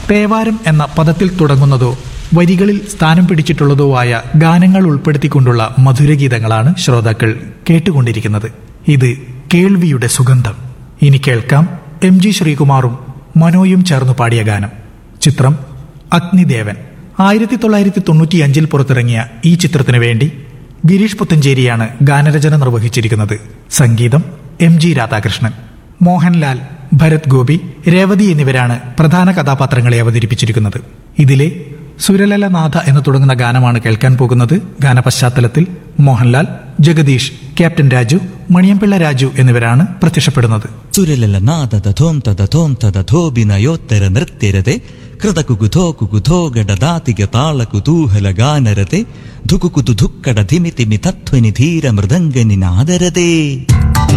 തേവാരം എന്ന പദത്തിൽ തുടങ്ങുന്നതോ വരികളിൽ സ്ഥാനം പിടിച്ചിട്ടുള്ളതോ ആയ ഗാനങ്ങൾ ഉൾപ്പെടുത്തിക്കൊണ്ടുള്ള മധുരഗീതങ്ങളാണ് ശ്രോതാക്കൾ കേട്ടുകൊണ്ടിരിക്കുന്നത് ഇത് കേൾവിയുടെ സുഗന്ധം ഇനി കേൾക്കാം എം ജി ശ്രീകുമാറും മനോയും ചേർന്നു പാടിയ ഗാനം ചിത്രം അഗ്നിദേവൻ ആയിരത്തി തൊള്ളായിരത്തി തൊണ്ണൂറ്റിയഞ്ചിൽ പുറത്തിറങ്ങിയ ഈ ചിത്രത്തിനു വേണ്ടി ഗിരീഷ് പുത്തഞ്ചേരിയാണ് ഗാനരചന നിർവഹിച്ചിരിക്കുന്നത് സംഗീതം എം ജി രാധാകൃഷ്ണൻ മോഹൻലാൽ ഭരത് ഗോപി രേവതി എന്നിവരാണ് പ്രധാന കഥാപാത്രങ്ങളെ അവതരിപ്പിച്ചിരിക്കുന്നത് ഇതിലെ സുരലലനാഥ എന്ന് തുടങ്ങുന്ന ഗാനമാണ് കേൾക്കാൻ പോകുന്നത് ഗാനപശ്ചാത്തലത്തിൽ മോഹൻലാൽ ജഗദീഷ് ക്യാപ്റ്റൻ രാജു മണിയംപിള്ള രാജു എന്നിവരാണ് പ്രത്യക്ഷപ്പെടുന്നത് സുരലല നാദത ധോം തദ ധോം തദ ധോബിനയോത്തര നൃത്യരತೆ കൃതകുകുധോ കുകുധോ ഗഡദാതിക താള കുതൂഹല ഗാനരತೆ ധുകുകുതു ധുಕ್ಕಡ ಧಿಮಿತಿಮಿ ತತ್ವನಿ ಧೀರ ಮೃದಂಗನಿ ನಾದರತೆ